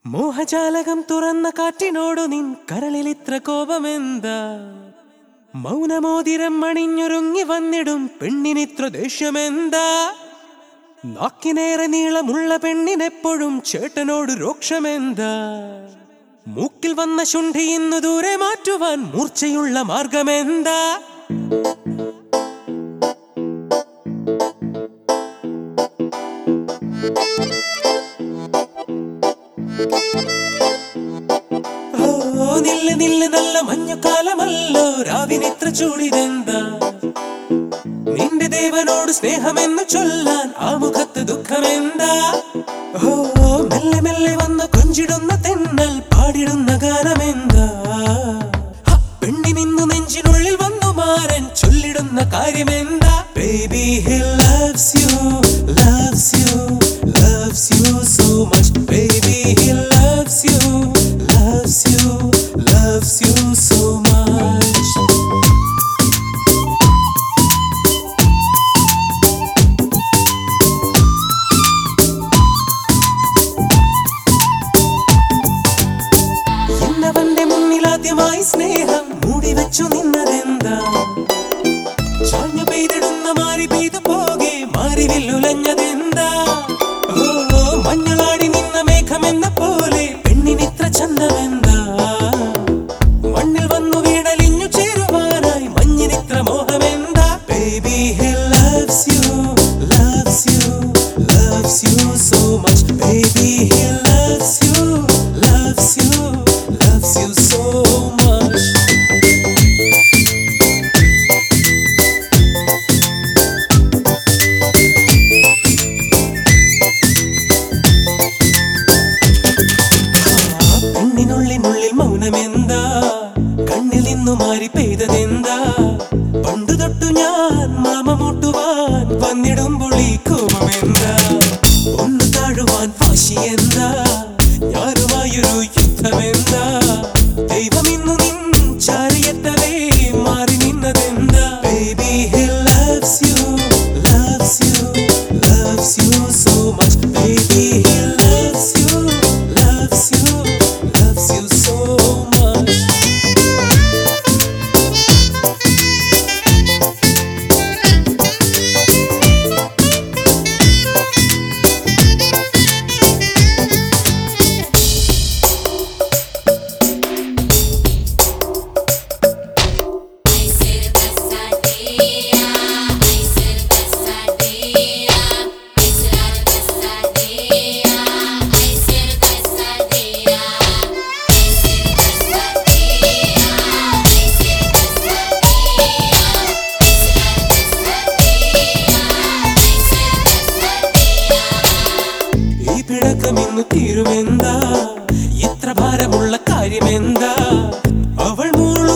മോഹജാലകം തുറന്ന കാറ്റിനോടു നിൻ കരളിൽ ഇത്ര കോപമെന്താ മൗനമോതിരം അണിഞ്ഞൊരുങ്ങി വന്നിടും പെണ്ണിനിത്ര ദേഷ്യമെന്താ നാക്കിനേറെ നീളമുള്ള പെണ്ണിനെപ്പോഴും ചേട്ടനോട് രോക്ഷമെന്താ മൂക്കിൽ വന്ന ശുണ്ഠി ഇന്നു ദൂരെ മാറ്റുവാൻ മൂർച്ചയുള്ള മാർഗമെന്താ ഓ നില്ല് നില്ല് നല്ല മഞ്ഞുകാലമല്ലോ രാവിനിത്ര ചൂടിതെന്താ നിന്റെ ദേവനോട് സ്നേഹമെന്ന് ചൊല്ലാൻ ആ മുഖത്ത് ദുഃഖമെന്താ ഓ മെല്ലെ മെല്ലെ വന്ന് കൊഞ്ചിടുന്ന തെന്നൽ പാടിടുന്ന ഗാനമെന്താ ഹ, പെണ്ണിനിന്നു നെഞ്ചിനുള്ളിൽ വന്നു മാറൻ ചൊല്ലിടുന്ന കാര്യമെന്താ baby he loves you loves you loves you so much baby he loves you loves you loves you so much എന്നവന്റെ മുന്നിൽ ആദ്യമായി സ്നേഹം മൂടി വെച്ചു നിന്നതെന്താ ചാഞ്ഞു പെയ്തിടുന്ന മാറി പെയ്തു പോകെ മാറി വില്ലുലഞ്ഞതെന്താ ഓ മഞ്ഞളാടി നിന്ന മേഘമെന്ന പോലെ പെണ്ണിനിത്ര ചന്തമെന്താ മണ്ണിൽ വന്നു വീണലിഞ്ഞു ചേരുവാനായി മഞ്ഞിനിത്ര മോഹമെന്താ baby he loves you loves you loves you so much baby he loves you loves you loves you so much പെണ്ണിനുള്ളിനുള്ളിൽ മൗനമെന്താ കണ്ണിൽ നിന്നു മാറി പെയ്തതെന്താ പണ്ടു തൊട്ടു ഞാൻ മാമ മുട്ടുവാൻ വന്നിടുമ്പോൾ ഈ കോപമെന്താ ഒന്ന് താഴുവാൻ വാശിയെന്താ ഞാനുമായൊരു യുദ്ധമെന്താ ദൈവം ഇന്നു നിൻ ചാരിയെത്തവേ മാറി നിന്നതെന്താ baby he loves you loves you loves you so much baby he loves you loves you loves you so much Ai ser caçadeira, ai ser caçadeira, ai ser caçadeira, ai ser caçadeira, ai ser caçadeira, ai ser caçadeira, ai ser caçadeira, ഈ പിണക്കമിന്നു തീരുമെന്താ ഇത്ര ഭാരമുള്ള കാര്യമെന്താ അവൾ മൂള